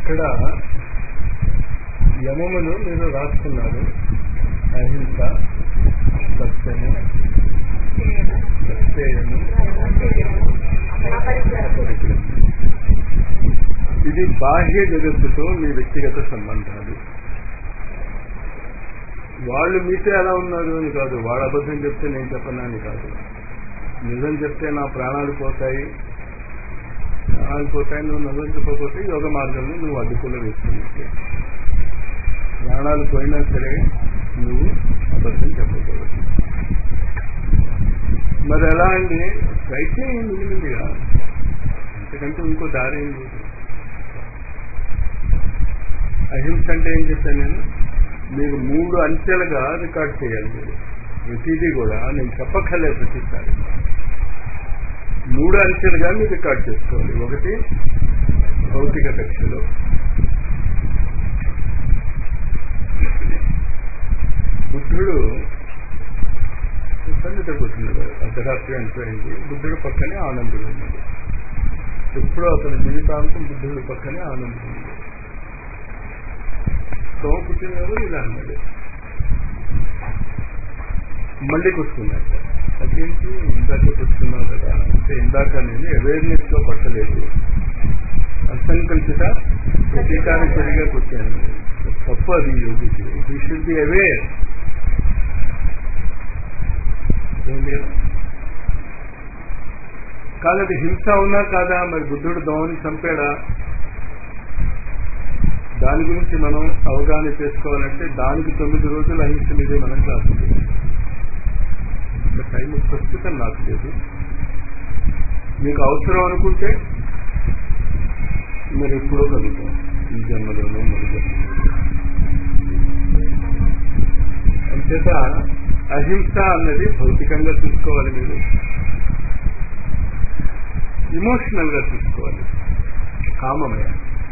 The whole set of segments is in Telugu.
ఇక్కడ యమములు మీరు రాస్తున్నారు అహింస సత్యము సత్యము అపరిగ్రహం. ఇది బాహ్య జగత్తుతో మీ వ్యక్తిగత సంబంధాలు వాళ్ళు మీతో ఎలా ఉన్నారు అని కాదు వాడు అబద్ధం చెప్తే నేను చెప్పనని కాదు నిజం చెప్తే నా ప్రాణాలు పోతాయి ప్రాణాలు పోతాయి నువ్వు నిజం చెప్పకపోతే యోగ మార్గంలో నువ్వు అడ్డుకులు వేసుకున్నట్టే ప్రాణాలు పోయినా సరే నువ్వు అబద్ధం చెప్పకూడదు మరి ఎలా అండి ప్రయత్నం ఏం మిగిలిందిగా అంతకంటే ఇంకో దారి ఏం లేదు అహింస అంటే ఏం చెప్పాను నేను మీరు మూడు అంచెలుగా రికార్డ్ చేయాలి మీరు ప్రతిదీ కూడా నేను చెప్పక్కర్లేదు ప్రతిసారి మూడు అంచెలుగా మీరు రికార్డ్ చేసుకోవాలి ఒకటి భౌతిక కక్షలో బుద్ధుడు సన్నిధ కూర్చున్నాడు అర్ధరాత్రి అంటుపోయింది బుద్ధుడు పక్కనే ఆనందుడు ఉన్నాడు ఎప్పుడూ అతని జీవితాంతం బుద్ధుడి పక్కనే ఆనందం ఉంది సోమ పుట్టినవాడు ఇలా అన్నాడు మళ్ళీ కూర్చున్నాడు అదేంటి ఇందాక కూర్చున్నావు కదా అంటే ఇందాక నేను అవేర్నెస్ లో పట్టలేదు అసంకల్పిత ప్రతీకార చర్యగా కూర్చాను తప్పు అది యోగికి యూ షుడ్ బి అవేర్ కాదు అది హింస ఉన్నా కాదా మరి బుద్ధుడు దోమని చంపాడా దాని గురించి మనం అవగాహన చేసుకోవాలంటే దానికి తొమ్మిది రోజులు అహింస మీదే మనం క్లాసు టైం ప్రస్తుతం నాకు లేదు మీకు అవసరం అనుకుంటే మీరు ఎప్పుడో కలుగుతాం ఈ జన్మలోనూ మన జన్మలోనూ అంచేత అహింస అన్నది భౌతికంగా చూసుకోవాలి మీరు ఇమోషనల్ గా చూసుకోవాలి కామమయ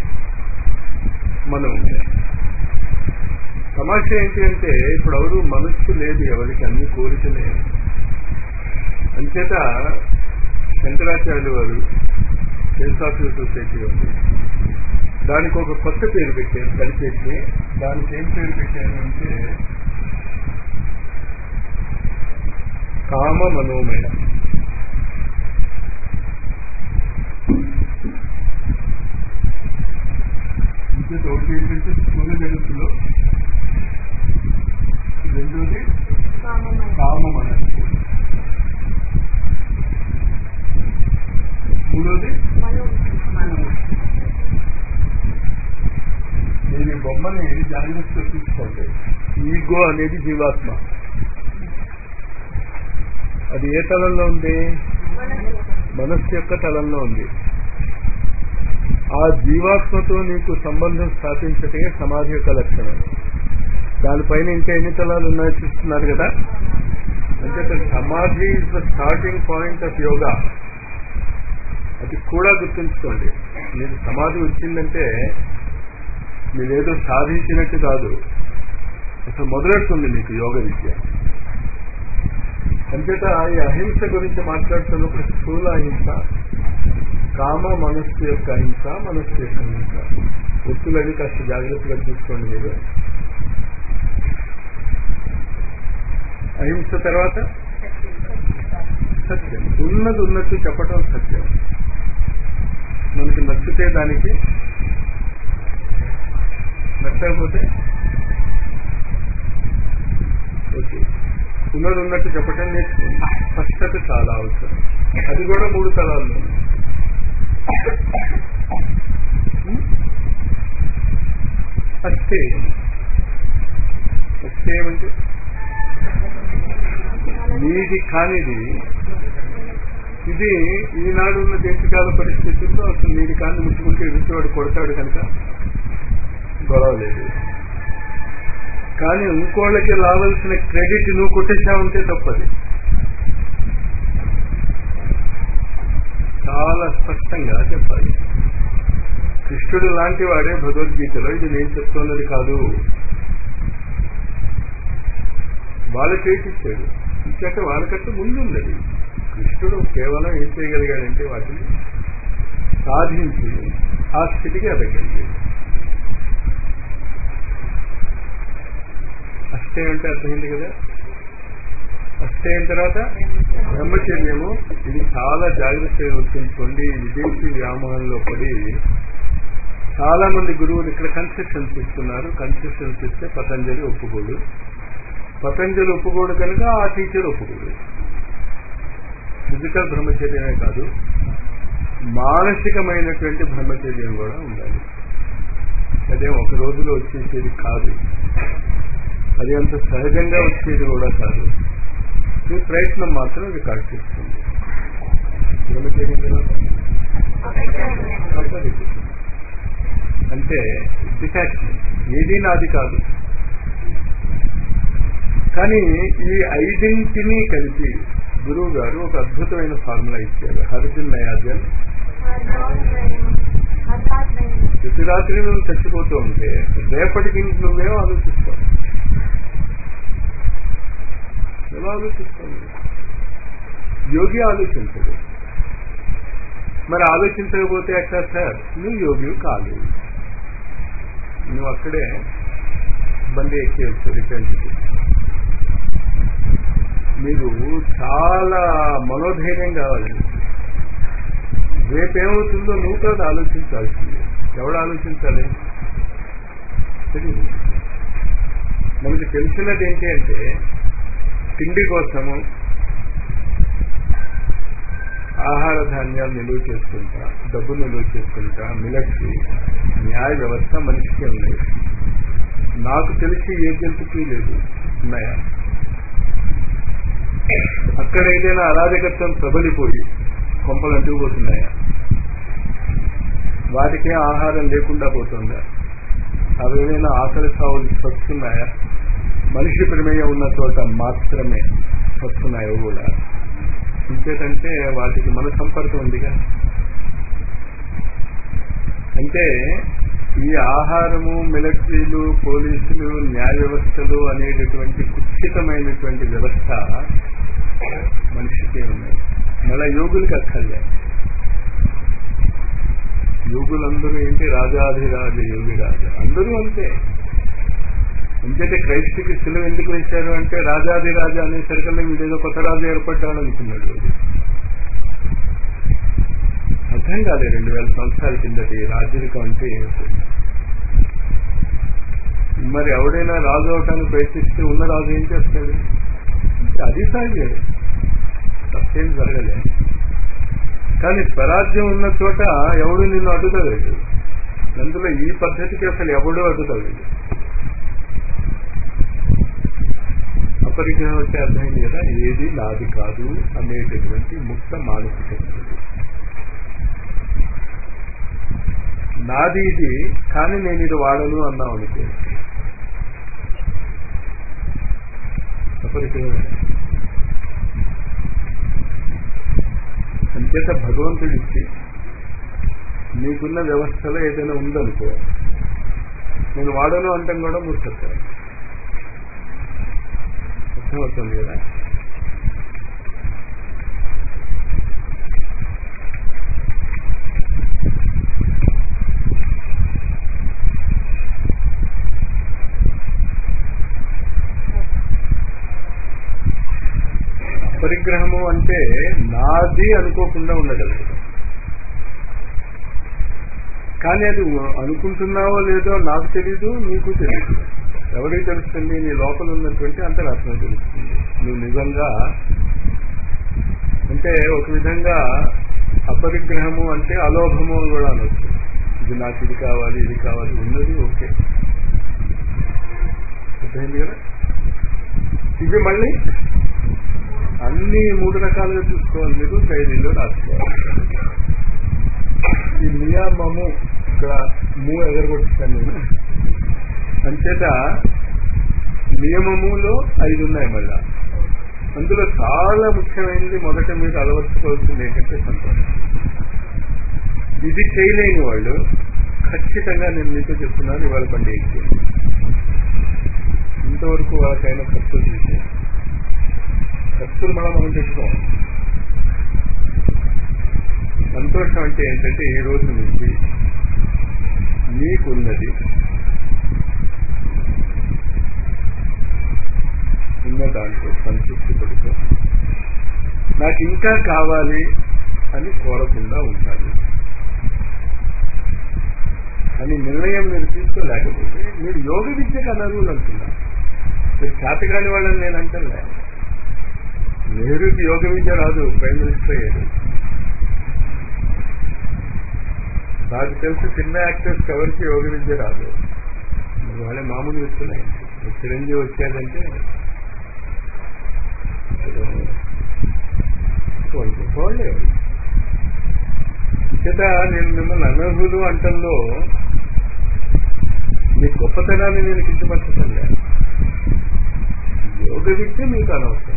మనోమయ తమాషా ఏంటి అంటే ఇప్పుడు ఎవరు మనస్సు లేదు ఎవరికి అన్ని కోరికలే అంచేత శంకరాచార్యులు వారు ఫిలసాఫికల్ సొసైటీ ఉంది దానికి ఒక కొత్త పేరు పెట్టారు కలిపేసి దానికి ఏం పేరు పెట్టారు అంటే కామ మనోమయ ఇంకొకటి ఒకటి ఏంటంటే స్థూల జగత్తులో రెండోది కామ మనస్సు మూడోది మీరు ఈ బొమ్మని జాగ్రత్తగా తీసుకోండి ఈగో అనేది జీవాత్మ అది ఏ తలంలో ఉంది మనస్సు యొక్క తలంలో ఉంది ఆ జీవాత్మతో నీకు సంబంధం స్థాపించటే సమాధి యొక్క లక్షణం దానిపైన ఇంకా ఎన్ని తలాలు ఉన్నాయో చూస్తున్నారు కదా అంటే samadhi is the starting point of yoga అది కూడా గుర్తుంచుకోండి మీకు సమాధి వచ్చిందంటే మీరేదో సాధించినట్టు కాదు అసలు మొదలెడుతుంది మీకు యోగ విద్య అంతేత ఈ అహింస గురించి మాట్లాడుతున్నప్పుడు స్థూల అహింస కామ మనస్సు యొక్క అహింస మనస్సు యొక్క అహింస ఒత్తులని కాస్త జాగ్రత్తగా చూసుకోండి మీరు అహింస తర్వాత సత్యం ఉన్నది ఉన్నట్టు చెప్పటం సత్యం మనకి నచ్చితే దానికి నచ్చకపోతే ఓకే ఉన్నది ఉన్నట్టు చెప్పటం నేర్చుకోండి స్పష్టత చాలా అవసరం అది కూడా మూడు తలాల్లో ఉంది. అస్థేయం అస్థేయం అంటే నీది కానిది ఇది ఈనాడు ఉన్న దేశకాల పరిస్థితుల్లో అసలు నీది కాని ముట్టుకుంటే ఎదుటివాడు కొడతాడు కనుక గొడవ లేదు కానీ ఇంకోళ్ళకి రావాల్సిన క్రెడిట్ నువ్వు కొట్టేశావంటే తప్పది చాలా స్పష్టంగా చెప్పాలి కృష్ణుడు లాంటి వాడే భగవద్గీతలో ఇది నేను చెప్తున్నది కాదు వాళ్ళ చేసిచ్చాడు ఇచ్చాక వాళ్ళకంటే ముందు ఉన్నది కృష్ణుడు కేవలం ఏం చేయగలిగాడంటే వాటిని సాధించి ఆ స్థితికి ఎదగలిగాడు అష్టయం అంటే అర్థమైంది కదా అష్టయం తర్వాత బ్రహ్మచర్యము ఇది చాలా జాగ్రత్తగా గుర్తుంచుకోండి ఈ విదేశీ వ్యామోహంలో పడి చాలా మంది గురువులు ఇక్కడ కన్సెషన్స్ ఇస్తున్నారు కన్సెషన్స్ ఇస్తే పతంజలి ఒప్పుకోడు పతంజలి ఒప్పుకోడు కనుక ఆ టీచర్ ఒప్పుకోడు ఫిజికల్ బ్రహ్మచర్యమే కాదు మానసికమైనటువంటి బ్రహ్మచర్యం కూడా ఉండాలి అదే ఒక రోజులో వచ్చేసేది కాదు అది అంత సహజంగా వచ్చేది కూడా కాదు మీ ప్రయత్నం మాత్రం రికార్డ్ చేస్తుంది బ్రహ్మచర్యం తర్వాత అపరిచితం. అంటే డిటాచ్మెంట్ ఏది నాది కాదు కానీ ఈ ఐదింటిని కలిపి గురువు గారు ఒక అద్భుతమైన ఫార్ములా ఇచ్చారు హరిజన్ నయాజన్ ప్రతి రాత్రి నువ్వు చచ్చిపోతూ ఉంటే రేపటికి నువ్వేం ఆలోచిస్తావు ఎలా ఆలోచిస్తావు యోగి ఆలోచించడు మరి ఆలోచించకపోతే ఎట్లా సార్ నువ్వు యోగి కాదు నువ్వు అక్కడే బండి ఎక్కేయచ్చు రిటర్న్ మీరు చాలా మనోధైర్యం కావాలి రేపేమవుతుందో నువ్వు కాదు ఆలోచించాల్సింది ఎవడు ఆలోచించాలి తెలియదు మనకి తెలిసినది ఏంటి అంటే తిండి కోసము ఆహార ధాన్యాలు నిలువ చేసుకుంటా డబ్బు నిలువ చేసుకుంటా మిలటరీ న్యాయ వ్యవస్థ మనిషికి ఉన్నాయి నాకు తెలిసి ఏ జంతుకి లేదు ఉన్నాయా అక్కడ ఏదైనా అరాజకత్వం ప్రబలిపోయి కొంపలు అంటుకుపోతున్నాయా వాటికే ఆహారం లేకుండా పోతుందా అవి ఏమైనా ఆకలి సాగులు వస్తున్నాయా మనిషి ప్రమేయం ఉన్న చోట మాత్రమే వస్తున్నాయో కూడా ఇంకేటంటే వాటికి మన సంపర్కం ఉందిగా అంటే ఈ ఆహారము మిలిటరీలు పోలీసులు న్యాయ వ్యవస్థలు అనేటటువంటి కుక్షితమైనటువంటి వ్యవస్థ మనిషికే ఉన్నాయి మళ్ళా యోగులకి అక్కర్లే యోగులందరూ ఏంటి రాజాధిరాజ యోగి రాజా అందరూ అంతే ఎందుకంటే క్రైస్తుకి శిలువ ఎందుకు వేశారు అంటే రాజాధిరాజ అనేసరికల్లా వీడేదో కొత్త రాజు ఏర్పడ్డాడు అనుకున్నాడు అర్థం కాలే రెండు వేల సంవత్సరాల కిందటి రాజరికం అంటే ఏమిటి మరి ఎవడైనా రాజు అవటానికి ప్రయత్నిస్తే ఉన్న రాజు ఏం చేస్తాడు అది సాగే తప్పేం జరగలే కానీ స్వరాజ్యం ఉన్న చోట ఎవడు నిన్ను అడ్డుతలేదు అందులో ఈ పద్ధతికి అసలు ఎవడూ అడ్డుతలేదు అపరిగ్రహం అంటే అర్థమైంది కదా ఏది నాది కాదు అనేటటువంటి ముక్త మానసిక స్థితి నాది ఇది కానీ నేను ఇది వాడను అన్నాం అనుకో అపరిగ్రహం అంచేత భగవంతుడిచ్చి నీకున్న వ్యవస్థలో ఏదైనా ఉందనుకో నేను వాడను అంటాం కూడా మూర్ఖత్వం అర్థమవుతుంది కదా పరిగ్రహము అంటే నాది అనుకోకుండా ఉండగలగదు కానీ అది అనుకుంటున్నావో లేదో నాకు తెలీదు నీకు తెలీదు ఎవరికి తెలుస్తుంది నీ లోపల ఉన్నటువంటి అంతరాత్మ తెలుస్తుంది నువ్వు నిజంగా అంటే ఒక విధంగా అపరిగ్రహము అంటే అలోభము అని కూడా అనొచ్చు ఇది నాకు ఇది కావాలి ఇది కావాలి ఉన్నది ఓకే అర్థమైంది కదా ఇవి మళ్ళీ అన్ని మూడు రకాలుగా చూసుకోవాలి మీరు డైరీలో రాసుకోవాలి ఈ నియామము ఇక్కడ మూ ఎగరగొట్టాను నేను అంచేత నియమములో ఐదు ఉన్నాయి మళ్ళా అందులో చాలా ముఖ్యమైనది మొదట మీరు అలవర్చుకోవాల్సింది ఏంటంటే సంతోషం ఇది చేయలేని వాళ్ళు ఖచ్చితంగా నేను మీతో చెప్తున్నాను ఇవాళ బండి ఎక్కింది ఇంతవరకు వాళ్ళకైనా ఖర్చులు చేసి ఖర్చులు మళ్ళీ మనం పెట్టుకోవాలి సంతోషం అంటే ఏంటంటే ఈ రోజు నుంచి మీకున్నది నాకు ఇంకా కావాలి అని కోరకుండా ఉంటాను అని నిర్ణయం మీరు తీసుకోలేకపోతే మీరు యోగ విద్యకు అనర్హులు అంటున్నారు మీరు చేతగాని వాళ్ళని నేను అంటలే నెహ్రూకి యోగ విద్య రాదు ప్రైమ్ మినిస్టర్ అయ్యాడు నాకు తెలిసి సినిమా యాక్టర్స్ ఎవరికి యోగ విద్య రాదు మరి వాళ్ళే మామూలు వ్యక్తులే చిరంజీవి వచ్చాడంటే వాళ్ళు గొప్పవాళ్ళే ఇచ్చట నేను మిమ్మల్ని అనర్హులు అంటంలో మీ గొప్పతనాన్ని నేను కించపరచటం లేదు యోగ విద్య మీకు అనవసరం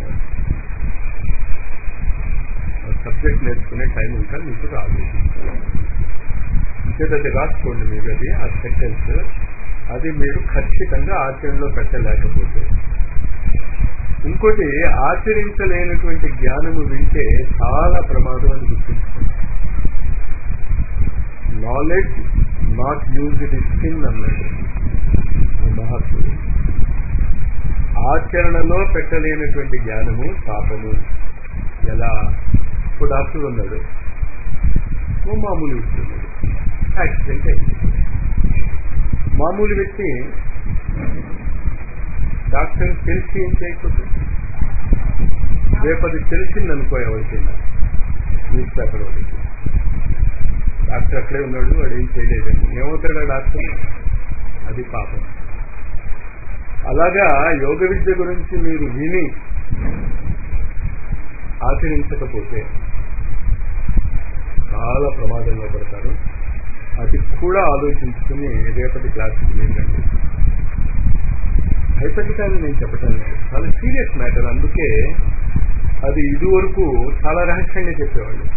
సబ్జెక్ట్ నేర్చుకునే టైం ఇంకా మీకు రాదు ఇంకేదది రాసుకోండి మీరు అది ఆ సెంటెన్స్ అది మీరు ఖచ్చితంగా ఆచరణలో పెట్టలేకపోతే ఇంకోటి ఆచరించలేనటువంటి జ్ఞానము వింటే చాలా ప్రమాదం అని గుర్తుంచుకోండి knowledge not use it is sin అన్నాడు మహాత్ముడు ఆచరణలో పెట్టలేనటువంటి జ్ఞానము పాపము ఎలా ఇప్పుడు డాక్టర్ ఉన్నాడు ఓ మామూలు వ్యక్తి ఉన్నాడు యాక్సిడెంట్ అయింది మామూలు వ్యక్తి డాక్టర్ తెలిసి ఏం చేయకపోతే రేపది తెలిసిందనుకో ఎవరికైనా న్యూస్ పేపర్ వాడికి డాక్టర్ అక్కడే ఉన్నాడు వాడు ఏం చేయలేదండి ఏమవుతాడు ఆ డాక్టర్ అది పాపం అలాగా యోగ విద్య గురించి మీరు విని ఆచరించకపోతే చాలా ప్రమాదంలో పడతారు అది కూడా ఆలోచించుకుని రేపటి క్లాస్కి మీరు రండి హైపటికాన్ని నేను చెప్పటం లేదు చాలా సీరియస్ మ్యాటర్ అందుకే అది ఇదివరకు చాలా రహస్యంగా చెప్పేవాళ్ళు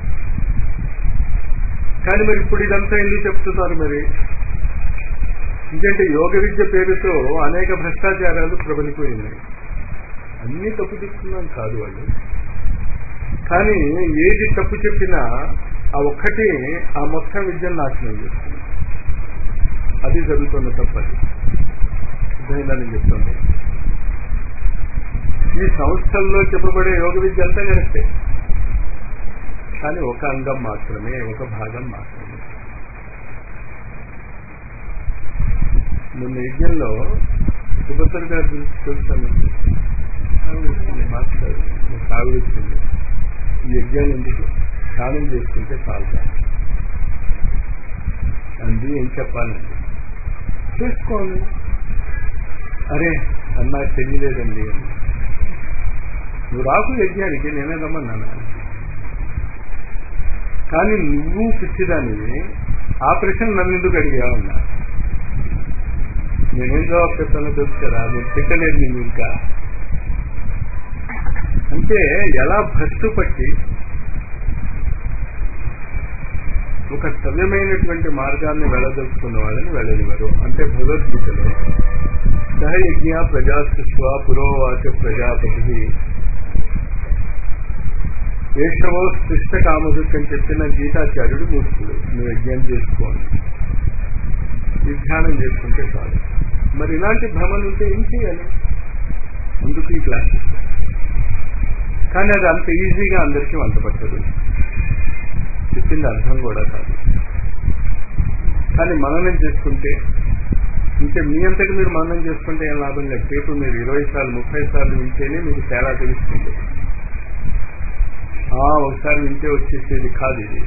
కానీ మరి ఇప్పుడు ఇదంతా ఎందుకు చెప్తున్నారు మరి ఎందుకంటే యోగ విద్య పేరుతో అనేక భ్రష్టాచారాలు ప్రబలిపోయినాయి అన్నీ తప్పు చెప్తున్నాం కాదు వాళ్ళు కానీ ఏది తప్పు చెప్పినా ఆ ఒక్కటి ఆ మొత్తం విద్యను నాశనం చేస్తుంది అది జరుగుతున్న తప్పది అర్థమైందని చెప్తుంది ఈ సంస్థల్లో చెప్పబడే యోగ విద్య అంతా కరెక్టే కానీ ఒక అంగం మాత్రమే ఒక భాగం మాత్రమే మొన్న యజ్ఞంలో సుభద్ర గారి గురించి తెలుసాను ఆవిడ మాస్టర్ ఆవిడ వచ్చింది ఈ యజ్ఞాన్ని ఎందుకు స్నానం చేసుకుంటే చాలు అంది ఏం చెప్పాలండి చేసుకోండి అరే అన్నా తెలియలేదండి అని నువ్వు రాకు యజ్ఞానికి నేనే రమ్మన్నాను కానీ నువ్వు పిచ్చిదానివి ఆ ప్రశ్న నన్ను ఎందుకు అడిగావన్నా నేనేం జవాబు చెప్తానో తెలుసు కదా నేను తిట్టలేదు నేను ఇంకా అంటే ఎలా భ్రష్టు పట్టి ఒక సవ్యమైనటువంటి మార్గాన్ని వెళ్ళదలుచుకున్న వాళ్ళని వెళ్ళనివారు అంటే భగవద్గీతలో సహయజ్ఞ ప్రజాస్వ పురోవాచ ప్రజాపతి ఏషవో శిష్ట కామదుక్ అని చెప్పిన గీతాచార్యుడు మూర్ఖుడు నువ్వు యజ్ఞం చేసుకోండి ఈ ధ్యానం చేసుకుంటే చాలు మరి ఇలాంటి భ్రమలు ఉంటే ఏం చేయాలి అందుకు ఈ క్లాస్ కానీ అది అంత ఈజీగా అందరికీ వంట పట్టదు చెప్పింది అర్థం కూడా కాదు కానీ మననం చేసుకుంటే ఇంకా మీ అంతటి మీరు మననం చేసుకుంటే ఏం లాభం లేదు రేపు మీరు ఇరవై సార్లు ముప్పై సార్లు వింటేనే మీకు తేడా తెలుస్తుంది ఒకసారి వింటే వచ్చేసేది కాదు ఇది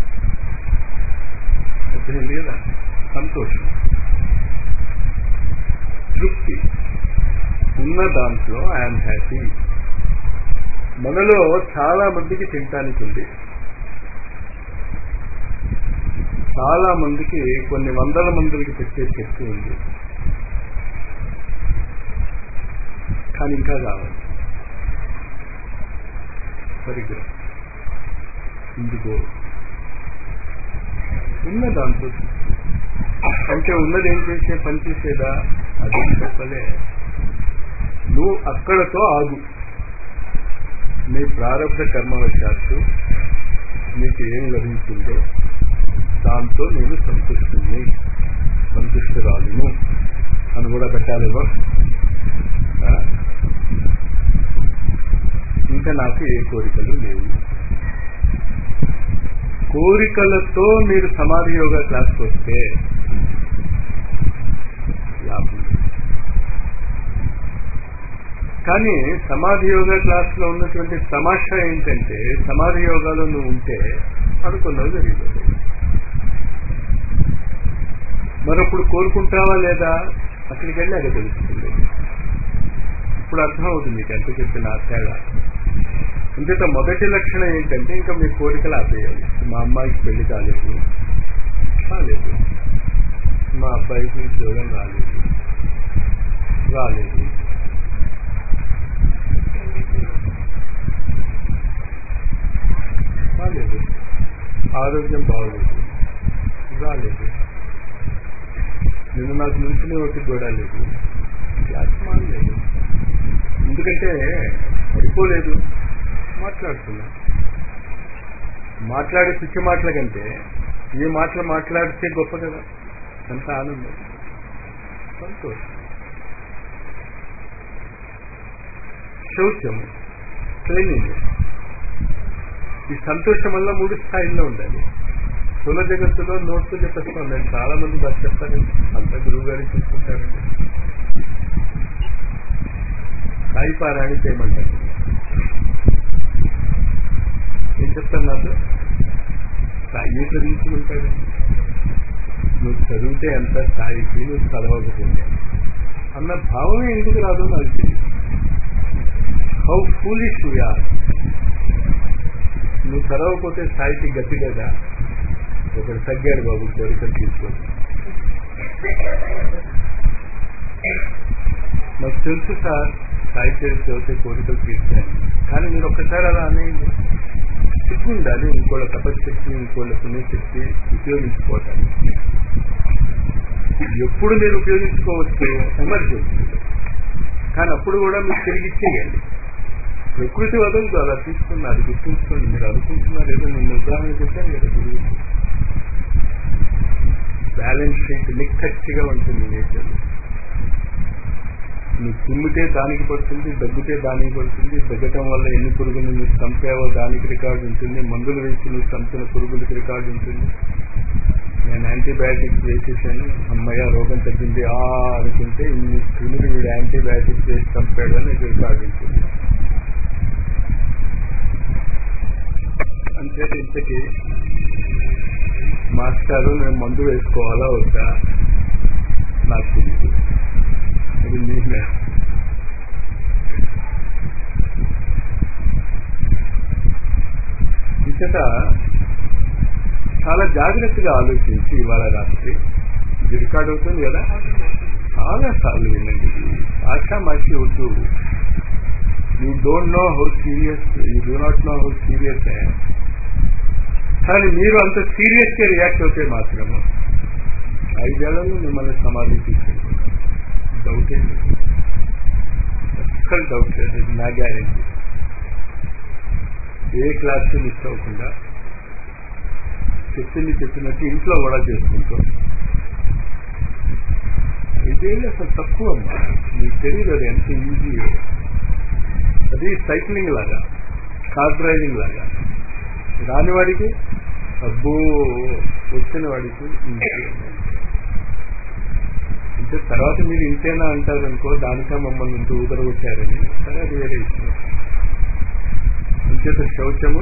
అర్థమైంది కదా సంతోషం తృప్తి ఉన్న దాంట్లో ఐఎమ్ హ్యాపీ మనలో చాలా మందికి తినటానికి ఉంది చాలా మందికి కొన్ని వందల మందికి పెట్టే శక్తి ఉంది కానీ ఇంకా కావాలి సరిగ్గా ఇందుకో ఉన్న దాంట్లో అంటే ఉన్నది ఏం చేసే పని చేసేదా అది చెప్పలే నువ్వు అక్కడతో ఆగు నీ ప్రారంభ కర్మవశాత్తు నీకు ఏం లభించిందో దాంతో నేను సంతుష్టిని సంతుష్టురాలును అని కూడా పెట్టాలేమో ఇంకా నాకు ఏ కోరికలు లేవు కోరికలతో మీరు సమాధి యోగా క్లాస్కి వస్తే లాభం కానీ సమాధి యోగా క్లాస్ లో ఉన్నటువంటి తమాషా ఏంటంటే సమాధి యోగాలో నువ్వు ఉంటే అనుకున్నది జరిగిపోతాయి మరప్పుడు కోరుకుంటావా లేదా అక్కడికి వెళ్ళాక తెలుస్తుంది ఇప్పుడు అర్థం అవుతుంది మీకు ఎంత చెప్పిన తేడా ఇంత మొదటి లక్షణం ఏంటంటే ఇంకా మీ కోరికలు ఆపేయాలి మా అమ్మాయికి పెళ్లి కాలేదు కాలేదు మా అబ్బాయికి ఉద్యోగం రాలేదు రాలేదు రాలేదు ఆరోగ్యం బాగోలేదు రాలేదు నిన్ను నాకు నుంచునే ఒకటి కూడా లేదు క్లాస్ మానలేదు ఎందుకంటే పడిపోలేదు మాట్లాడుతున్నా మాట్లాడే పిచ్చి మాటల కంటే ఏ మాటలు మాట్లాడితే గొప్ప కదా ఎంత ఆనందం సంతోషం శౌచము ట్రైనింగ్ ఈ సంతోషం వల్ల మూడు స్థాయిల్లో ఉండాలి స్థూల జగత్తులో నోట్తో చెప్పేస్తాం నేను చాలా మంది బాగా చెప్తారు అంత గురువు గారికి చూసుకుంటారండి సాయి పారాయణ చేయమంటారు ఏం చెప్తాను నాకు సాయి చదివించుకుంటాడు నువ్వు చదివితే ఎంత స్థాయికి నువ్వు చదవకపోతే అన్న భావమే ఎందుకు రాదో నాకు తెలియదు హౌ ఫూలిష్ వీఆర్ నువ్వు చదవకపోతే స్థాయికి గతి లేదా ఒకడు తగ్గాడు బాబు కోరికలు తీసుకోండి నాకు తెలుసు సార్ స్థాయి చదివితే కోరికలు తీర్చాను కానీ మీరు ఒక్కసారి అలా అనేయండి సిగ్గు ఉండాలి ఇంకోళ్ళ తపశక్తి ఇంకోళ్ళ పుణ్యశక్తి ఉపయోగించుకోవటానికి ఎప్పుడు మీరు ఉపయోగించుకోవచ్చు ఎమర్జెన్సీ కానీ అప్పుడు కూడా మీరు తిరిగి ఇచ్చేయండి ప్రకృతి వదలదు అలా తీసుకున్న అది గుర్తుంచుకోండి మీరు అనుకుంటున్నారు ఏదో నేను ఉదాహరణ చెప్పాను కదా గురువు బ్యాలెన్స్ షీట్ నిక్కచ్చిగా ఉంటుంది నేచర్ నువ్వు తుమ్మితే దానికి పడుతుంది దగ్గితే దానికి పడుతుంది దగ్గటం వల్ల ఎన్ని పురుగులు నువ్వు చంపావో దానికి రికార్డు ఉంటుంది మందులు వేసి నువ్వు చంపిన పురుగులకి రికార్డు ఉంటుంది నేను యాంటీబయాటిక్స్ వేసేసాను అమ్మయ్య రోగం తగ్గింది ఆ అనుకుంటే ఇన్ని క్రిములు వీడు యాంటీబయాటిక్స్ వేసి చంపాడు అని రికార్డు ఉంటుంది అంతే ఇంతకి మాస్టారు నేను మందు వేసుకోవాలా వద్దా నాకు తెలియదు అది మీరే ఇంకట చాలా జాగ్రత్తగా ఆలోచించి ఇవాళ రాత్రి ఇది రికార్డ్ అవుతుంది కదా చాలా సార్లు వినండి ఆశా మాసి వద్దు you don't know how serious you do not know how serious కానీ మీరు అంత సీరియస్ గా రియాక్ట్ అవుతే మాత్రము ఐదేళ్లలో మిమ్మల్ని సమాధి తీసుకెళ్ళి డౌట్ ఏం లేదు అస్సలు డౌట్ లేదు ఇది నా గ్యారెంటీ ఏ క్లాస్ మిస్ అవ్వకుండా చెప్పింది చెప్పినట్టు ఇంట్లో కూడా చేసుకుంటాం ఐదేళ్ళు అసలు తక్కువ అమ్మా మీకు తెలియదు అది ఎంత ఈజీ అది సైక్లింగ్ లాగా కార్ డ్రైవింగ్ లాగా రాని వాడికి అబ్బో వచ్చిన వాడికి ఇంతే ఇంతే తర్వాత మీరు ఇంతేనా అంటారనుకో దానికా మమ్మల్ని ఇంత ఊదరగొచ్చారని సరే అది వేరే విషయం ఇంచేత శౌచము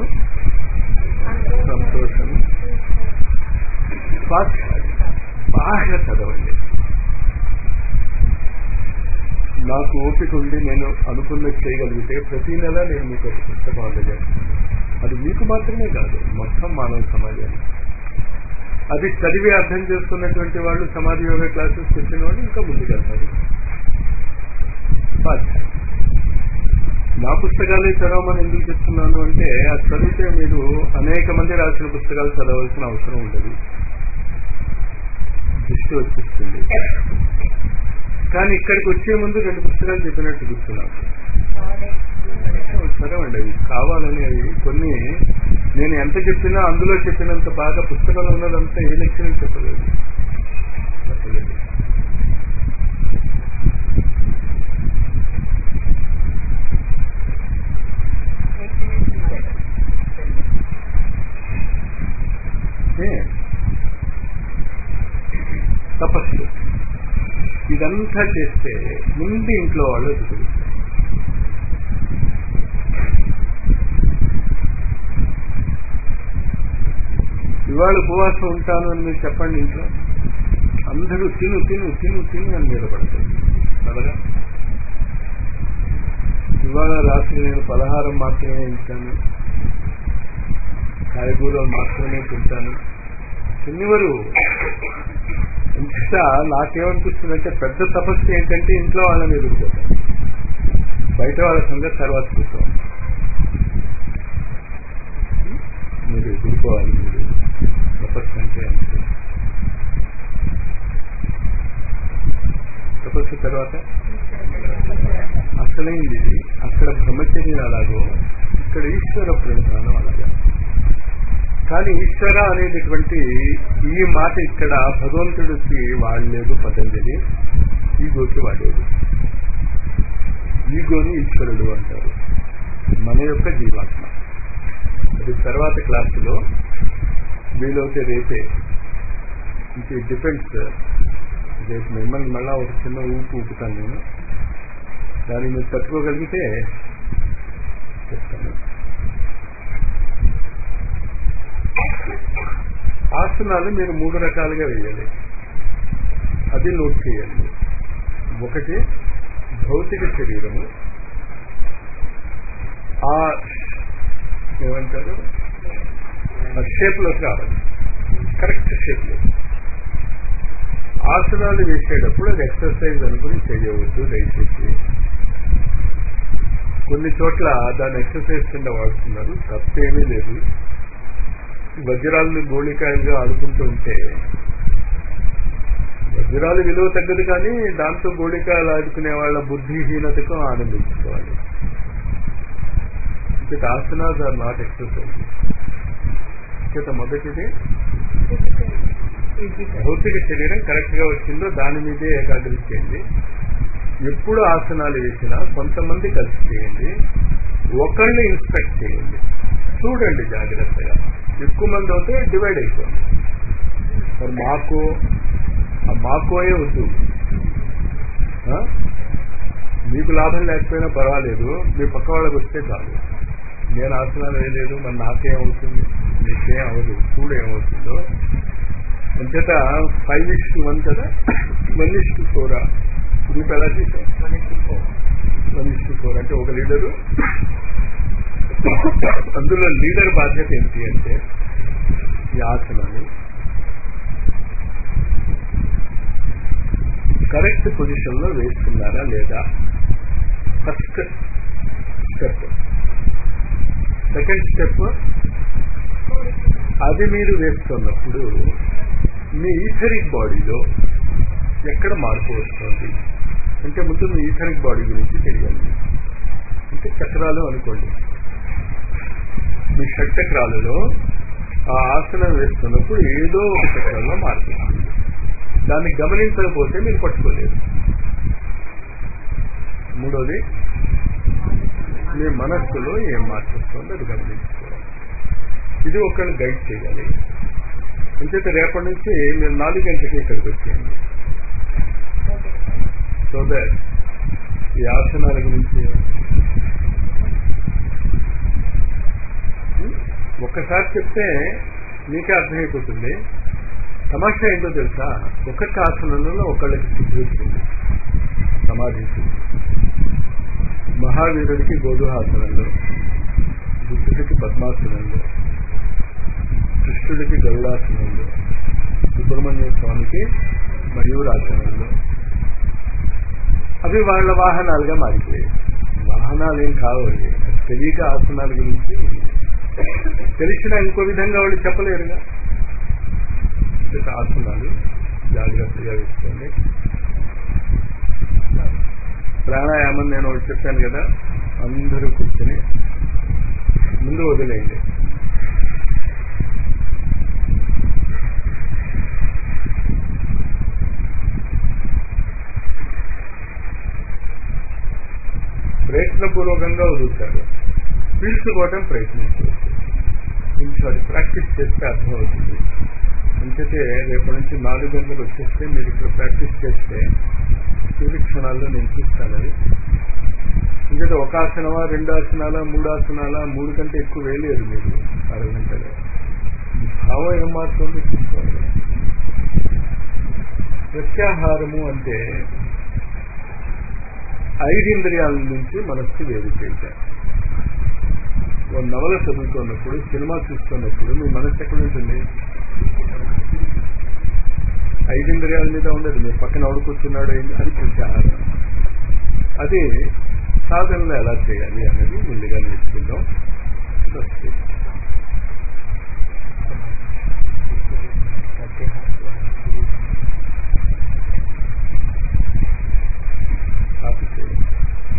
సంతోషము స్వాధ్యాయం బాగా చదవండి నాకు ఓపిక ఉండి నేను అనుకున్నది చేయగలిగితే ప్రతి నెల నేను మీకు ఒక పుస్తకం అందజేస్తాను అది మీకు మాత్రమే కాదు మొత్తం మానవ సమాజానికి అది చదివి అర్థం చేసుకున్నటువంటి వాళ్ళు సమాధి యోగ క్లాసెస్ చెప్పిన వాళ్ళు ఇంకా ముందుకెళ్తారు స్వాధ్యాయం నా పుస్తకాలే చదవమని ఎందుకు చెప్తున్నాను అంటే అది చదివితే మీరు అనేక మంది రాసిన పుస్తకాలు చదవాల్సిన అవసరం ఉండదు దృష్టి వచ్చేస్తుంది కానీ ఇక్కడికి వచ్చే ముందు రెండు పుస్తకాలు చెప్పినట్టు గుర్తున్నాను చదవండి అవి కావాలని అవి కొన్ని నేను ఎంత చెప్పినా అందులో చెప్పినంత బాగా పుస్తకంలో ఉన్నదంతా ఏ లెక్చర్ చెప్పలేదు చెప్పలేదు తపస్సు ఇదంతా చేస్తే ముందు ఇంట్లో వాళ్ళు ఎదుగుతారు ఇవాళ ఉపవాసం ఉంటాను అని మీరు చెప్పండి ఇంట్లో అందరూ తిను తిను తిను తిను అని మీద పడతారు అలాగా ఇవాళ రాత్రి నేను పలహారం మాత్రమే ఇచ్చాను కాయగూరలు మాత్రమే తింటాను తిన్నవరు ఇంత నాకేమనిపిస్తుందంటే పెద్ద తపస్సు ఏంటంటే ఇంట్లో వాళ్ళని ఎదుర్కోతాం బయట వాళ్ళ సంగతి తర్వాత చూద్దాం మీరు ఎదుర్కోవాలి మీరు తపస్సు అంటే అంతే తపస్సు తర్వాత అసలైంది అక్కడ బ్రహ్మచర్యం అలాగో ఇక్కడ ఈశ్వర ప్రణిధానం అలాగా కానీ ఈశ్వర అనేటటువంటి ఈ మాట ఇక్కడ భగవంతుడికి వాడలేదు పతంజలి ఈగోకి వాడేది ఈగోని ఈశ్వరుడు అంటారు మన యొక్క జీవాత్మ అది తర్వాత క్లాసులో వీలైతే రేపే ఇంక డిపెండ్స్ రేపు మిమ్మల్ని మళ్ళా ఒక చిన్న ఊపు ఊపుతాను నేను దాన్ని మీరు తట్టుకోగలిగితే చెప్తాను ఆసనాలు మీరు మూడు రకాలుగా వేయాలి అది నోట్ చేయాలి ఒకటి భౌతిక శరీరము ఆ ఏమంటారు ఆ షేప్లోకి రావాలి కరెక్ట్ షేప్లో ఆసనాలు వేసేటప్పుడు అది ఎక్సర్సైజ్ అనుకుని చేయవద్దు దయచేసి కొన్ని చోట్ల దాని ఎక్సర్సైజ్ కింద వాడుతున్నారు తప్పేమీ లేదు వజ్రాలను గోళికాయలుగా ఆడుకుంటూ ఉంటే వజ్రాలు విలువ తగ్గదు కానీ దాంతో గోళికాయలు ఆడుకునే వాళ్ళ బుద్ధిహీనతకు ఆనందించుకోవాలి ఇక ఆసనాస్ ఆర్ నాట్ ఎక్సర్సైజ్ ఇక మొదటిది భౌతిక శరీరం కరెక్ట్ గా వచ్చిందో దాని మీదే ఏకాగ్రత చేయండి ఎప్పుడు ఆసనాలు వేసినా కొంతమంది కలిసి చేయండి ఒకళ్ళు ఇన్స్పెక్ట్ చేయండి చూడండి జాగ్రత్తగా ఎక్కువ మంది అవుతే డివైడ్ అయిపోయింది మరి మాకు ఆ మాకోయే వద్దు మీకు లాభం లేకపోయినా పర్వాలేదు మీ పక్క వాళ్ళకి వస్తే చాలు నేను ఆసనాలు వేయలేదు మరి నాకేమవుతుంది మీకేం అవ్వదు చూడు ఏమవుతుందో అంచేత ఫైవ్ ఇస్ టు వన్ కదా వన్ ఇస్ టు ఫోరా గ్రూప్ ఎలా చేశాం వన్ ఇస్ టు ఫోర్ అంటే ఒక లీడరు అందులో లీడర్ బాధ్యత ఏంటి అంటే ఈ ఆసనాలు కరెక్ట్ పొజిషన్ లో వేస్తున్నారా లేదా ఫస్ట్ స్టెప్ సెకండ్ స్టెప్ అది మీరు వేస్తున్నప్పుడు మీ ఈథరిక్ బాడీలో ఎక్కడ మార్పు వస్తుంది అంటే ముందు మీ ఈథరిక్ బాడీ గురించి తెలియాలి అంటే చక్రాలు అనుకోండి మీ షట్చక్రాలలో ఆ ఆసనం వేస్తున్నప్పుడు ఏదో ఒక చక్రంలో మార్పు వస్తుంది దాన్ని గమనించకపోతే మీరు పట్టుకోలేరు మూడోది మీ మనస్సులో ఏం మార్పు వస్తుందో అది గమనించుకోవాలి ఇది ఒకళ్ళు గైడ్ చేయాలి అంచేత రేపటి నుంచి మీరు నాలుగు గంటలకి ఇక్కడికి వచ్చేయండి సో దట్ ఈ ఆసనాల గురించి ఒక్కసారి చెప్తే మీకే అర్థమైపోతుంది తమాషా ఏంటో తెలుసా ఒక్కొక్క ఆసనంలో ఒకళ్ళకి స్థితి వచ్చింది సమాధించి మహావీరుడికి గోధుహాసనంలో బుద్ధుడికి పద్మాసనంలో కృష్ణుడికి గరుడాసనంలో సుబ్రహ్మణ్య స్వామికి మయూరాసనంలో అవి వాళ్ళ వాహనాలుగా మారిపోయాయి వాహనాలు ఏం కావాలి తెలియక ఆసనాల గురించి తెలిసిన ఇంకో విధంగా వాళ్ళు చెప్పలేరుగా ఆసనాలు జాగ్రత్తగా వేసుకోండి ప్రాణాయామం నేను ఒకటి చెప్పాను కదా అందరూ కూర్చొని ముందు వదిలేయండి ప్రయత్నపూర్వకంగా వదులుతారు పీల్చుకోవటం ప్రయత్నించవచ్చు కొంచెం అది ప్రాక్టీస్ చేస్తే అర్థమవుతుంది అంచేతే రేపటి నుంచి నాలుగు గంటలకు వచ్చేస్తే మీరు ఇక్కడ ప్రాక్టీస్ చేస్తే చివరి క్షణాల్లో నేను చూస్తాను అది ఎందుకంటే ఒక ఆసనమా రెండు ఆసనాల మూడు ఆసనాల మూడు కంటే ఎక్కువ వేయలేరు మీరు అరగంటలో ఈ భావం ఏం మారుతుంది చూసుకోవాలి ప్రత్యాహారము అంటే ఐదింద్రియాల నుంచి మనస్సు వేరు చేయటం ఓ నవల చదువుతున్నప్పుడు సినిమా చూస్తున్నప్పుడు మీ మనస్సు ఎక్కడ ఉంటుంది ఐదింద్రియాల మీద ఉండదు మీ పక్కన ఎవడు కూర్చున్నాడు ఏంటి అది ప్రత్యాహారం అది సాధనలో ఎలా చేయాలి అనేది ముందుగా నేర్చుకుందాం స్వస్తి కాపీ చేయండి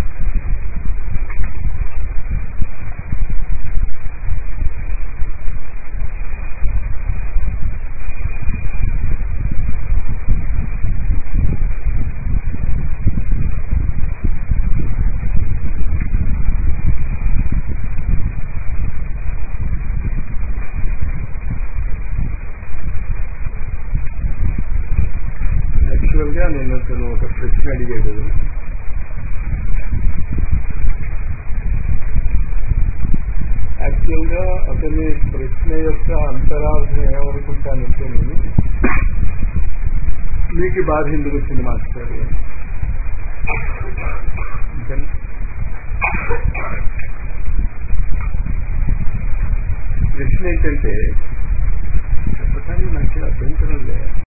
యాక్చువల్ గా నేను అతను ఒక ప్రశ్న అడిగాడు యాక్చువల్ గా అతని ప్రశ్న యొక్క అంతరార్థం ఏమనుకుంటానంటే నేను మీకు బాధ ఎందుకు వచ్చింది మాస్టర్ అంతేనా? ప్రశ్న ఏంటంటే చెప్పటానికి నాకు అభ్యంతరం లేదు